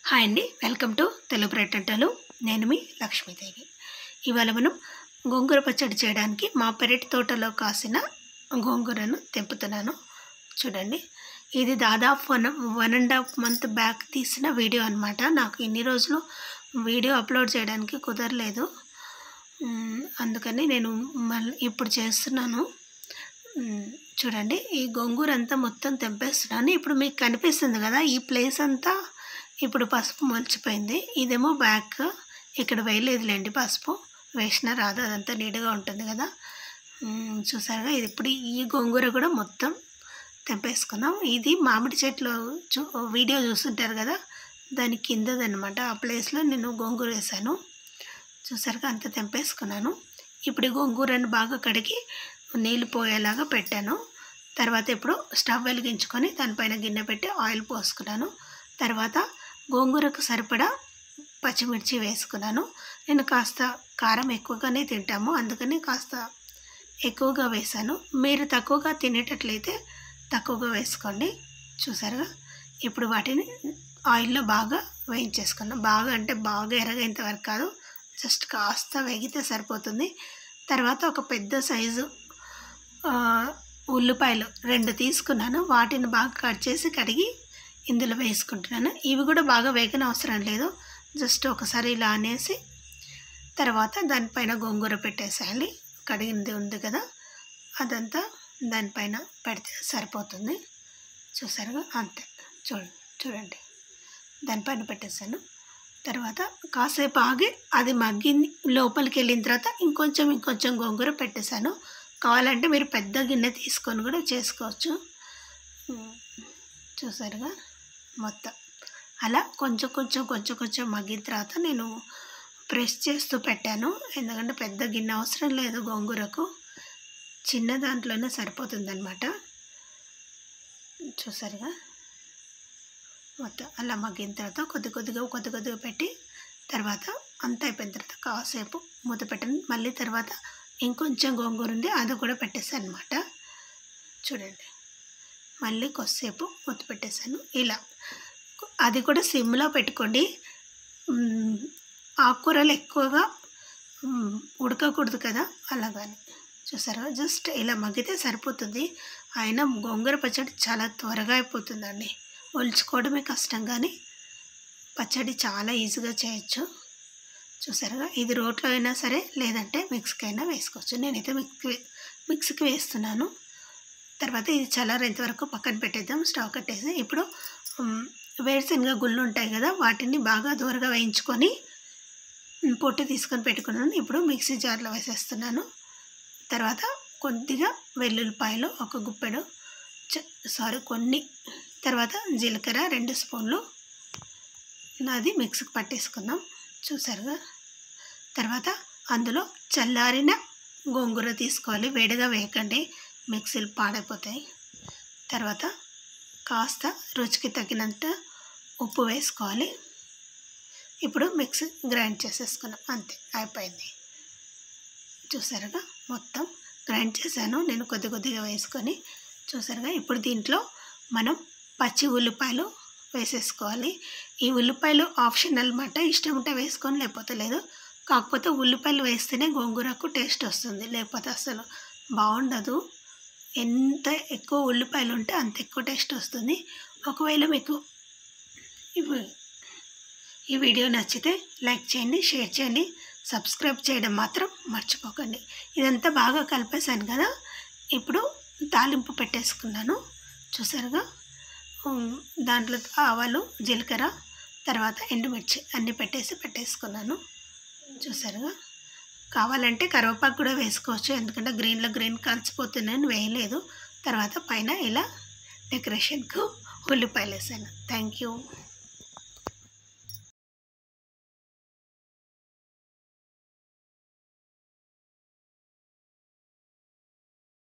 hi అండి welcome to Telugu ప్రటంటలు నేను మీ లక్ష్మీదేవి ఇవాళ మనం గోంగూర పచ్చడి చేయడానికి మా పెరటి తోటలో కాసిన గోంగూరను తెంపుతున్నాను చూడండి ఇది దాదాపు one one and half month back తీసిన వీడియో అనమాట నాకు ఇన్ని రోజులు వీడియో అప్లోడ్ చేయడానికి కుదరలేదు మ్, అందుకని నేను మళ్ళీ ఇప్పుడు చేస్తున్నాను మ్, చూడండి ఈ గోంగూర అంతా మొత్తం తెంపేస్తున్నాను ఇప్పుడు మీకు కనిపిస్తుంది కదా ఈ ప్లేస్ అంతా ఇప్పుడు పసుపు మొలిచిపోయింది ఇదేమో బ్యాక్ ఇక్కడ వేయలేదులేండి పసుపు వేసినా రాదు అదంతా నీట్గా ఉంటుంది కదా మ్, చూసారుగా ఇది ఇప్పుడు ఈ గోంగూర కూడా మొత్తం తెంపేసుకుందాం ఇది మామిడి చెట్లు చూ వీడియో చూస్తుంటారు కదా దాని కిందదనమాట ఆ ప్లేస్లో నేను గోంగూర వేసాను చూసారుగా అంత తెంపేసుకున్నాను ఇప్పుడు ఈ గోంగూరని బాగా కడిగి నీళ్ళు పోయేలాగా పెట్టాను తర్వాత ఇప్పుడు స్టవ్ వెలిగించుకొని దానిపైన గిన్నె పెట్టి ఆయిల్ పోసుకున్నాను తర్వాత గోంగూరకు సరిపడా పచ్చిమిర్చి వేసుకున్నాను నేను కాస్త కారం ఎక్కువగానే తింటాము అందుకని కాస్త ఎక్కువగా వేసాను మీరు తక్కువగా తినేటట్లయితే తక్కువగా వేసుకోండి చూసారుగా ఇప్పుడు వాటిని ఆయిల్లో బాగా వేయించేసుకున్నాం బాగా అంటే బాగా ఎరగేంత వరకు కాదు జస్ట్ కాస్త వేగితే సరిపోతుంది తర్వాత ఒక పెద్ద సైజు ఆ, ఉల్లిపాయలు రెండు తీసుకున్నాను వాటిని బాగా కట్ చేసి కడిగి ఇందులో వేసుకుంటున్నాను ఇవి కూడా బాగా వేగన అవసరం లేదు జస్ట్ ఒకసారి ఇలా అనేసి తర్వాత దానిపైన గోంగూర పెట్టేసేయాలి కడిగింది ఉంది కదా అదంతా దానిపైన పెడితే సరిపోతుంది చూసారుగా అంతే చూడండి చూడండి దానిపైన పెట్టేశాను తర్వాత కాసేపు ఆగి అది మగ్గింది లోపలికి వెళ్ళిన తర్వాత ఇంకొంచెం ఇంకొంచెం గోంగూర పెట్టేశాను కావాలంటే మీరు పెద్ద గిన్నె తీసుకొని కూడా చేసుకోవచ్చు ఉమ్, చూసారుగా మొత్తం అలా కొంచెం కొంచెం కొంచెం కొంచెం మగ్గిన తర్వాత నేను ప్రెస్ చేస్తూ పెట్టాను ఎందుకంటే పెద్ద గిన్నె అవసరం లేదు గోంగూరకు చిన్న దాంట్లోనే సరిపోతుందన్నమాట చూసారుగా మొత్తం అలా మగ్గిన తర్వాత కొద్ది కొద్దిగా కొద్ది కొద్దిగా పెట్టి తర్వాత అంత అయిపోయిన తర్వాత కాసేపు మూత పెట్టండి మళ్ళీ తర్వాత ఇంకొంచెం గోంగూర ఉంది అది కూడా పెట్టేసాను అనమాట చూడండి మళ్ళీ కొద్దిసేపు మూత పెట్టేశాను ఇలా అది కూడా సిమ్లో పెట్టుకోండి మ్, ఆకుకూరలు ఎక్కువగా మ్, ఉడకకూడదు కదా అలాగని చూసారా జస్ట్ ఇలా మగ్గితే సరిపోతుంది అయినా గోంగూర పచ్చడి చాలా త్వరగా అయిపోతుందండి ఒలుచుకోవడమే కష్టం కానీ పచ్చడి చాలా ఈజీగా చేయొచ్చు చూసారుగా ఇది రోట్లో అయినా సరే లేదంటే మిక్స్కి అయినా వేసుకోవచ్చు నేనైతే మిక్స్ మిక్స్కి వేస్తున్నాను తర్వాత ఇది చల్లారేంత వరకు పక్కన పెట్టేద్దాం స్టవ్ కట్టేసి ఇప్పుడు ఉమ్, వేరుశనగ గుళ్ళు ఉంటాయి కదా వాటిని బాగా దూరగా వేయించుకొని ఉమ్, పొట్టు తీసుకొని పెట్టుకున్నాను ఇప్పుడు మిక్సీ జార్లో వేసేస్తున్నాను తర్వాత కొద్దిగా వెల్లుల్లిపాయలు ఒక గుప్పెడు చ- సారీ కొన్ని తర్వాత జీలకర్ర రెండు స్పూన్లు నాది మిక్సీకి పట్టేసుకుందాం చూసారుగా తర్వాత అందులో చల్లారిన గోంగూర తీసుకోవాలి వేడిగా వేయకండి మిక్సీలు పాడైపోతాయి తర్వాత కాస్త రుచికి తగినంత ఉప్పు వేసుకోవాలి ఇప్పుడు మిక్సీ గ్రైండ్ చేసేసుకున్నాం అంతే అయిపోయింది చూసారుగా మొత్తం గ్రైండ్ చేశాను నేను కొద్ది కొద్దిగా వేసుకొని చూసారుగా ఇప్పుడు దీంట్లో మనం పచ్చి ఉల్లిపాయలు వేసేసుకోవాలి ఈ ఉల్లిపాయలు ఆప్షన్ అనమాట ఇష్టం ఉంటే వేసుకొని లేకపోతే లేదు కాకపోతే ఉల్లిపాయలు వేస్తేనే గోంగూరకు టేస్ట్ వస్తుంది లేకపోతే అసలు బాగుండదు ఎంత ఎక్కువ ఉల్లిపాయలు ఉంటే అంత ఎక్కువ టేస్ట్ వస్తుంది ఒకవేళ మీకు ఇవి ఈ వీడియో నచ్చితే లైక్ చేయండి షేర్ చేయండి సబ్స్క్రైబ్ చేయడం మాత్రం మర్చిపోకండి ఇదంతా బాగా కలిపేశాను కదా ఇప్పుడు తాలింపు పెట్టేసుకున్నాను చూసారుగా ఉమ్, దాంట్లో ఆవాలు జీలకర్ర తర్వాత ఎండుమిర్చి అన్నీ పెట్టేసి పెట్టేసుకున్నాను చూసారుగా కావాలంటే కరివేపాకు కూడా వేసుకోవచ్చు ఎందుకంటే గ్రీన్లో గ్రీన్ కలిసిపోతుందని వేయలేదు తర్వాత పైన ఇలా డెకరేషన్కు ఉల్లిపాయలు వేసాను థ్యాంక్ యూ